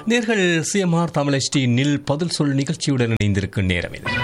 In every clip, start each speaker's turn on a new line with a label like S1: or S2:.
S1: நேர்கள் CMR Tamil ST நில் பதில் சொல் நிகழ்ச்சியுடன் இணைந்திருக்கும் நேரம் இது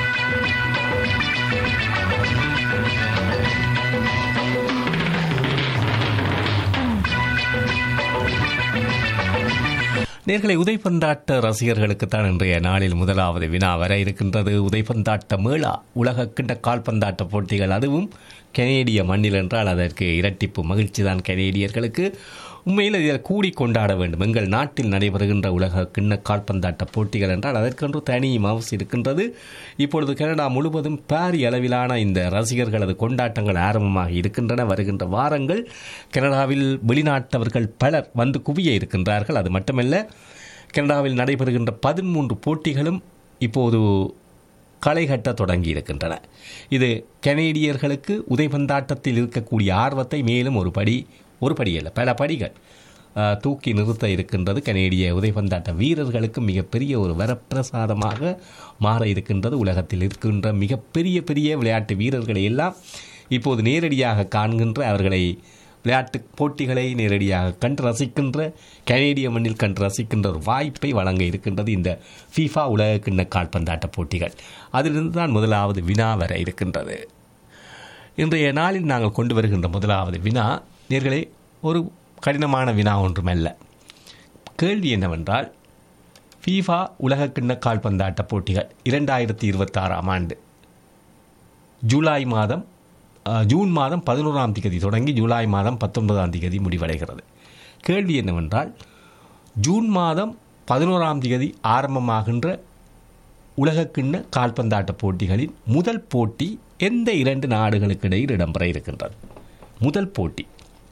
S1: நேர்களை உதைப்பந்தாட்ட ரசிகர்களுக்கு தான் இன்றைய நாளில் முதலாவது வினா வர இருக்கின்றது உதைப்பந்தாட்ட மேளா உலக கிண்ட கால்பந்தாட்ட போட்டிகள் அதுவும் கனேடிய மண்ணில் என்றால் அதற்கு இரட்டிப்பு மகிழ்ச்சி தான் கனேடியர்களுக்கு உண்மையில் இதில் கூடி கொண்டாட வேண்டும் எங்கள் நாட்டில் நடைபெறுகின்ற உலக கிண்ண கால்பந்தாட்ட போட்டிகள் என்றால் அதற்கென்று தனி மவுஸ் இருக்கின்றது இப்பொழுது கனடா முழுவதும் பாரி அளவிலான இந்த ரசிகர்களது கொண்டாட்டங்கள் ஆரம்பமாக இருக்கின்றன வருகின்ற வாரங்கள் கனடாவில் வெளிநாட்டவர்கள் பலர் வந்து குவிய இருக்கின்றார்கள் அது மட்டுமல்ல கனடாவில் நடைபெறுகின்ற பதிமூன்று போட்டிகளும் இப்போது களை கட்ட தொடங்கி இருக்கின்றன இது கனேடியர்களுக்கு உதைபந்தாட்டத்தில் இருக்கக்கூடிய ஆர்வத்தை மேலும் ஒரு படி ஒரு படி அல்ல பல படிகள் அஹ், தூக்கி நிறுத்த இருக்கின்றது கனேடிய உதைபந்தாட்ட வீரர்களுக்கு மிகப்பெரிய ஒரு வரப்பிரசாதமாக மாற இருக்கின்றது உலகத்தில் இருக்கின்ற மிகப்பெரிய பெரிய விளையாட்டு வீரர்களை எல்லாம் இப்போது நேரடியாக காண்கின்ற அவர்களை விளையாட்டு போட்டிகளை நேரடியாக கண்டு ரசிக்கின்ற கனேடிய மண்ணில் கண்டு ரசிக்கின்ற ஒரு வாய்ப்பை வழங்க இருக்கின்றது இந்த ஃபீஃபா உலக கிண்ண கால்பந்தாட்ட போட்டிகள் அதிலிருந்து தான் முதலாவது வினா வர இருக்கின்றது இன்றைய நாளில் நாங்கள் கொண்டு வருகின்ற முதலாவது வினா நேர்களே ஒரு கடினமான வினா ஒன்றுமல்ல கேள்வி என்னவென்றால் ஃபீஃபா உலக கிண்ண கால்பந்தாட்ட போட்டிகள் இரண்டாயிரத்தி இருபத்தாறாம் ஆண்டு ஜூலை மாதம் அஹ், ஜூன் மாதம் பதினோராம் தேதி தொடங்கி ஜூலை மாதம் பத்தொன்பதாம் தேதி முடிவடைகிறது கேள்வி என்னவென்றால் ஜூன் மாதம் பதினோராம் தேதி ஆரம்பமாகின்ற உலகக்கிண்ண கால்பந்தாட்ட போட்டிகளின் முதல் போட்டி எந்த இரண்டு நாடுகளுக்கு இடையில் இடம்பெற இருக்கின்றது முதல் போட்டி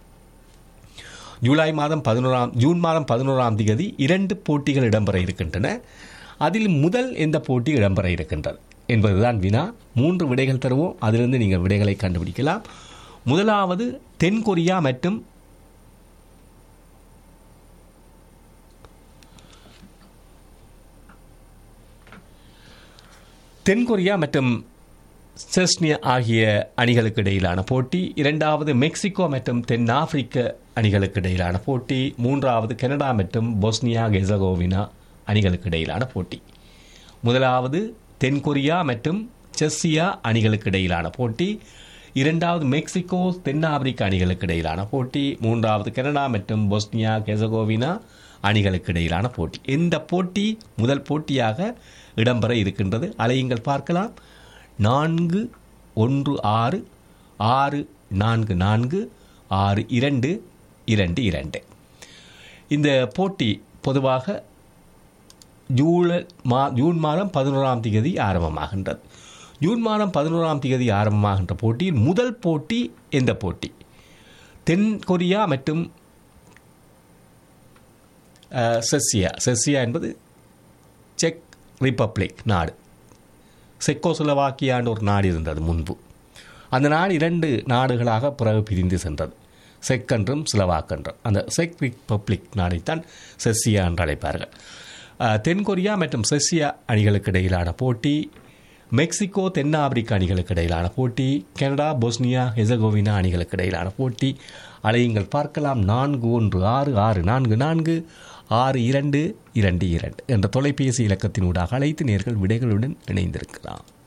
S1: ஜூலை மாதம் பதினோராம் ஜூன் மாதம் பதினோராம் தேதி இரண்டு போட்டிகள் இடம்பெற இருக்கின்றன அதில் முதல் எந்த போட்டி இடம்பெற இருக்கின்றது என்பதுதான் வினா மூன்று விடைகள் தருவோம் அதிலிருந்து நீங்கள் விடைகளை கண்டுபிடிக்கலாம் முதலாவது தென்கொரியா மற்றும் தென்கொரியா மற்றும் செஸ்னியா ஆகிய அணிகளுக்கு இடையிலான போட்டி இரண்டாவது மெக்சிகோ மற்றும் தென்னாப்பிரிக்க அணிகளுக்கு இடையிலான போட்டி மூன்றாவது கனடா மற்றும் பொஸ்னியா கெசகோவினா அணிகளுக்கு இடையிலான போட்டி முதலாவது தென்கொரியா மற்றும் செஸ்ஸியா அணிகளுக்கு இடையிலான போட்டி இரண்டாவது மெக்சிகோ தென்னாப்பிரிக்க அணிகளுக்கு இடையிலான போட்டி மூன்றாவது கனடா மற்றும் பொஸ்னியா கெசகோவினா அணிகளுக்கு இடையிலான போட்டி இந்த போட்டி முதல் போட்டியாக இடம்பெற இருக்கின்றது அலையுங்கள் பார்க்கலாம் நான்கு ஒன்று ஆறு ஆறு நான்கு நான்கு ஆறு இரண்டு இரண்டு இரண்டு இந்த போட்டி பொதுவாக ஜூலை மா ஜூன் மாதம் பதினோராம் தேதி ஆரம்பமாகின்றது ஜூன் மாதம் பதினோராம் தேதி ஆரம்பமாகின்ற போட்டியில் முதல் போட்டி எந்த போட்டி தென் கொரியா மற்றும் அஹ், செஸ்ஸியா செஸ்ஸியா என்பது செக் ரிப்பப்ளிக் நாடு செக்கோஸ்லோவாக்கியான்னு ஒரு நாடு இருந்தது முன்பு அந்த நாடு இரண்டு நாடுகளாக பிறகு பிரிந்து சென்றது செக் என்றும் ஸ்லோவாக்கென்றும் அந்த செக் ரிப்பப்ளிக் நாடைத்தான் செஸ்ஸியா என்று அழைப்பார்கள் அஹ், தென்கொரியா மற்றும் செஸ்ஸியா அணிகளுக்கு இடையிலான போட்டி மெக்சிகோ தென்னாப்பிரிக்க அணிகளுக்கு இடையிலான போட்டி கனடா பொஸ்னியா ஹெசகோவினா அணிகளுக்கு இடையிலான போட்டி அலையுங்கள் பார்க்கலாம் நான்கு ஒன்று ஆறு ஆறு நான்கு நான்கு ஆறு இரண்டு இரண்டு இரண்டு என்ற தொலைபேசி இலக்கத்தினூடாக அழைத்து நேர்கள் விடைகளுடன் இணைந்திருக்கலாம்